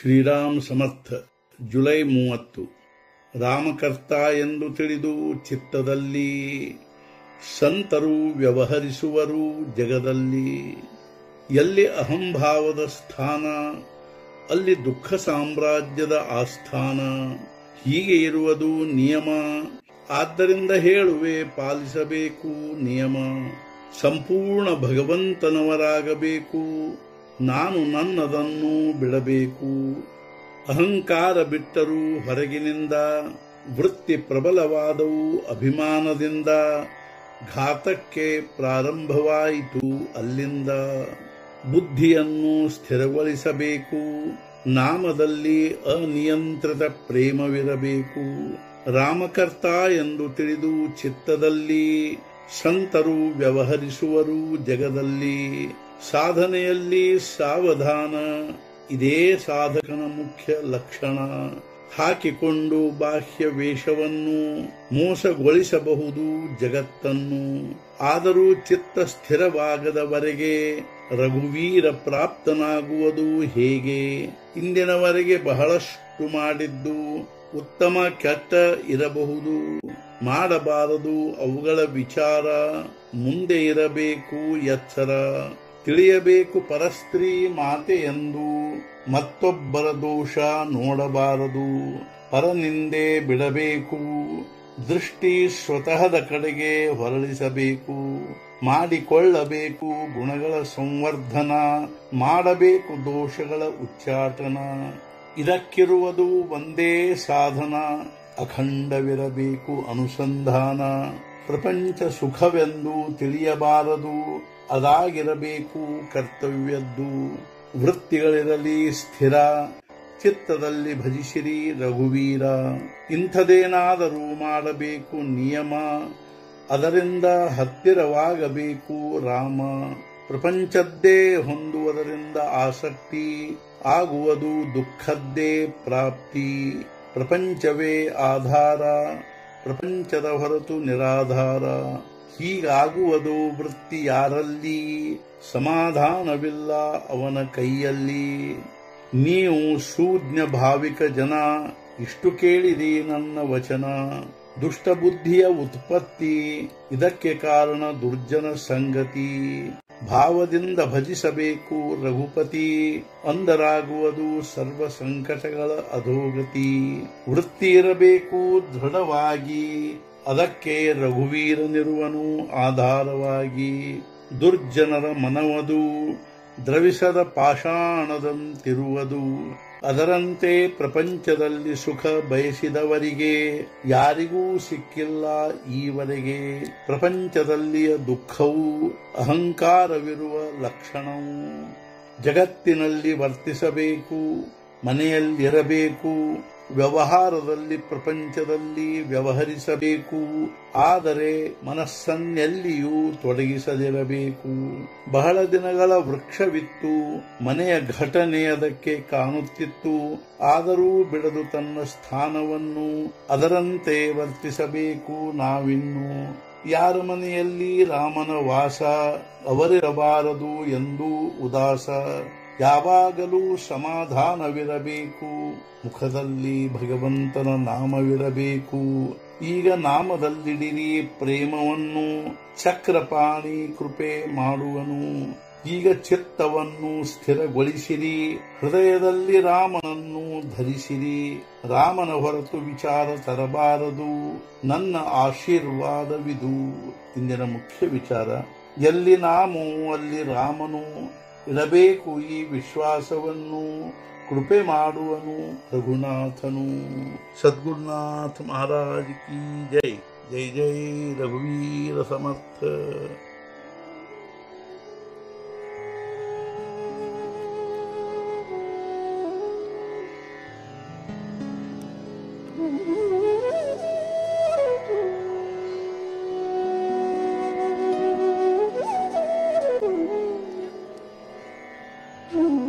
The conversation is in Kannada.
ಶ್ರೀರಾಮ್ ಸಮರ್ಥ ಜುಲೈ ಮೂವತ್ತು ರಾಮಕರ್ತ ಎಂದು ತಿಳಿದು ಚಿತ್ತದಲ್ಲಿ ಸಂತರು ವ್ಯವಹರಿಸುವರು ಜಗದಲ್ಲಿ ಎಲ್ಲಿ ಅಹಂಭಾವದ ಸ್ಥಾನ ಅಲ್ಲಿ ದುಃಖ ಸಾಮ್ರಾಜ್ಯದ ಆಸ್ಥಾನ ಹೀಗೆ ಇರುವುದು ನಿಯಮ ಆದ್ದರಿಂದ ಹೇಳುವೆ ಪಾಲಿಸಬೇಕು ನಿಯಮ ಸಂಪೂರ್ಣ ಭಗವಂತನವರಾಗಬೇಕು ನಾನು ನನ್ನದನ್ನು ಬಿಡಬೇಕು ಅಹಂಕಾರ ಬಿಟ್ಟರೂ ಹೊರಗಿನಿಂದ ವೃತ್ತಿ ಪ್ರಬಲವಾದವು ಅಭಿಮಾನದಿಂದ ಘಾತಕ್ಕೆ ಪ್ರಾರಂಭವಾಯಿತು ಅಲ್ಲಿಂದ ಬುದ್ಧಿಯನ್ನು ಸ್ಥಿರಗೊಳಿಸಬೇಕು ನಾಮದಲ್ಲಿ ಅನಿಯಂತ್ರಿತ ಪ್ರೇಮವಿರಬೇಕು ರಾಮಕರ್ತ ಎಂದು ತಿಳಿದು ಚಿತ್ತದಲ್ಲಿ ಸಂತರು ವ್ಯವಹರಿಸುವರು ಜಗದಲ್ಲಿ ಸಾಧನೆಯಲ್ಲಿ ಸಾವಧಾನ ಇದೇ ಸಾಧಕನ ಮುಖ್ಯ ಲಕ್ಷಣ ಹಾಕಿಕೊಂಡು ಬಾಹ್ಯ ವೇಷವನ್ನು ಮೋಸಗೊಳಿಸಬಹುದು ಜಗತ್ತನ್ನು ಆದರೂ ಚಿತ್ತ ಸ್ಥಿರವಾಗದವರೆಗೆ ರಘುವೀರ ಪ್ರಾಪ್ತನಾಗುವುದು ಹೇಗೆ ಇಂದಿನವರೆಗೆ ಬಹಳಷ್ಟು ಮಾಡಿದ್ದು ಉತ್ತಮ ಕೆಟ್ಟ ಇರಬಹುದು ಮಾಡಬಾರದು ಅವುಗಳ ವಿಚಾರ ಮುಂದೆ ಇರಬೇಕು ಎಚ್ಚರ ತಿಳಿಯಬೇಕು ಪರಸ್ತ್ರೀ ಮಾತೆ ಎಂದು ಮತ್ತೊಬ್ಬರ ದೋಷ ನೋಡಬಾರದು ಪರನಿಂದೆ ಬಿಡಬೇಕು ದೃಷ್ಟಿ ಸ್ವತಃದ ಕಡೆಗೆ ಹೊರಳಿಸಬೇಕು ಮಾಡಿಕೊಳ್ಳಬೇಕು ಗುಣಗಳ ಸಂವರ್ಧನ ಮಾಡಬೇಕು ದೋಷಗಳ ಉಚ್ಚಾಟನ ಇದಕ್ಕಿರುವುದು ಒಂದೇ ಸಾಧನ ಅಖಂಡವಿರಬೇಕು ಅನುಸಂಧಾನ ಪ್ರಪಂಚ ಸುಖವೆಂದು ತಿಳಿಯಬಾರದು ಅದಾಗಿರಬೇಕು ಕರ್ತವ್ಯದ್ದು ವೃತ್ತಿಗಳಿರಲಿ ಸ್ಥಿರ ಚಿತ್ತದಲ್ಲಿ ಭಜಿಸಿರಿ ರಘುವೀರ ಇಂಥದೇನಾದರೂ ಮಾಡಬೇಕು ನಿಯಮ ಅದರಿಂದ ಹತ್ತಿರವಾಗಬೇಕು ರಾಮ ಪ್ರಪಂಚದ್ದೇ ಹೊಂದುವುದರಿಂದ ಆಸಕ್ತಿ ಆಗುವುದು ದುಃಖದ್ದೇ ಪ್ರಾಪ್ತಿ ಪ್ರಪಂಚವೇ ಆಧಾರ ಪ್ರಪಂಚದ ಹೊರತು ನಿರಾಧಾರ ಹೀಗಾಗುವುದು ವೃತ್ತಿ ಯಾರಲ್ಲಿ ಸಮಾಧಾನವಿಲ್ಲ ಅವನ ಕೈಯಲ್ಲಿ ನೀವು ಶೂಜ್ಞ ಭಾವಿಕ ಜನ ಇಷ್ಟು ಕೇಳಿರಿ ನನ್ನ ವಚನ ದುಷ್ಟಬುದ್ಧಿಯ ಉತ್ಪತ್ತಿ ಇದಕ್ಕೆ ಕಾರಣ ದುರ್ಜನ ಸಂಗತಿ ಭಾವದಿಂದ ಭಜಿಸಬೇಕು ರಘುಪತಿ ಅಂದರಾಗುವುದು ಸರ್ವ ಸಂಕಟಗಳ ಅಧೋಗತಿ ವೃತ್ತಿ ಇರಬೇಕು ದೃಢವಾಗಿ ಅದಕ್ಕೆ ರಘುವೀರನಿರುವನು ಆಧಾರವಾಗಿ ದುರ್ಜನರ ಮನವದು ದ್ರವಿಸದ ಪಾಷಾಣದಂತಿರುವುದು ಅದರಂತೆ ಪ್ರಪಂಚದಲ್ಲಿ ಸುಖ ಬಯಸಿದವರಿಗೆ ಯಾರಿಗೂ ಸಿಕ್ಕಿಲ್ಲ ಈವರೆಗೆ ಪ್ರಪಂಚದಲ್ಲಿಯ ದುಃಖವು ಅಹಂಕಾರವಿರುವ ಲಕ್ಷಣವು ಜಗತ್ತಿನಲ್ಲಿ ವರ್ತಿಸಬೇಕು ಮನೆಯಲ್ಲಿರಬೇಕು ವ್ಯವಹಾರದಲ್ಲಿ ಪ್ರಪಂಚದಲ್ಲಿ ವ್ಯವಹರಿಸಬೇಕು ಆದರೆ ಮನಸ್ಸನ್ನೆಲ್ಲಿಯೂ ತೊಡಗಿಸದಿರಬೇಕು ಬಹಳ ದಿನಗಳ ವೃಕ್ಷವಿತ್ತು ಮನೆಯ ಘಟನೆ ಅದಕ್ಕೆ ಕಾಣುತ್ತಿತ್ತು ಆದರೂ ಬಿಡದು ತನ್ನ ಸ್ಥಾನವನ್ನು ಅದರಂತೆ ವರ್ತಿಸಬೇಕು ನಾವಿನ್ನು ಯಾರ ಮನೆಯಲ್ಲಿ ರಾಮನ ವಾಸ ಅವರಿರಬಾರದು ಎಂದು ಉದಾಸ ಯಾವಾಗಲೂ ಸಮಾಧಾನವಿರಬೇಕು ಮುಖದಲ್ಲಿ ಭಗವಂತನ ನಾಮವಿರಬೇಕು ಈಗ ನಾಮದಲ್ಲಿಡಿರಿ ಪ್ರೇಮವನ್ನು ಚಕ್ರಪಾಣಿ ಕೃಪೆ ಮಾಡುವನು ಈಗ ಚಿತ್ತವನ್ನು ಸ್ಥಿರಗೊಳಿಸಿರಿ ಹೃದಯದಲ್ಲಿ ರಾಮನನ್ನು ಧರಿಸಿರಿ ರಾಮನ ಹೊರತು ವಿಚಾರ ತರಬಾರದು ನನ್ನ ಆಶೀರ್ವಾದವಿದು ಇಂದಿನ ಮುಖ್ಯ ವಿಚಾರ ಎಲ್ಲಿ ನಾಮೋ ಅಲ್ಲಿ ರಾಮನು ಇಡಬೇಕು ಈ ವಿಶ್ವಾಸವನ್ನು ಕೃಪೆ ಮಾಡುವನು ರಘುನಾಥನು ಸದ್ಗುರುನಾಥ ಮಹಾರಾಜ್ ಕಿ ಜೈ ಜೈ ಜೈ ರಘುವೀರ ಸಮರ್ಥ Mm-hmm.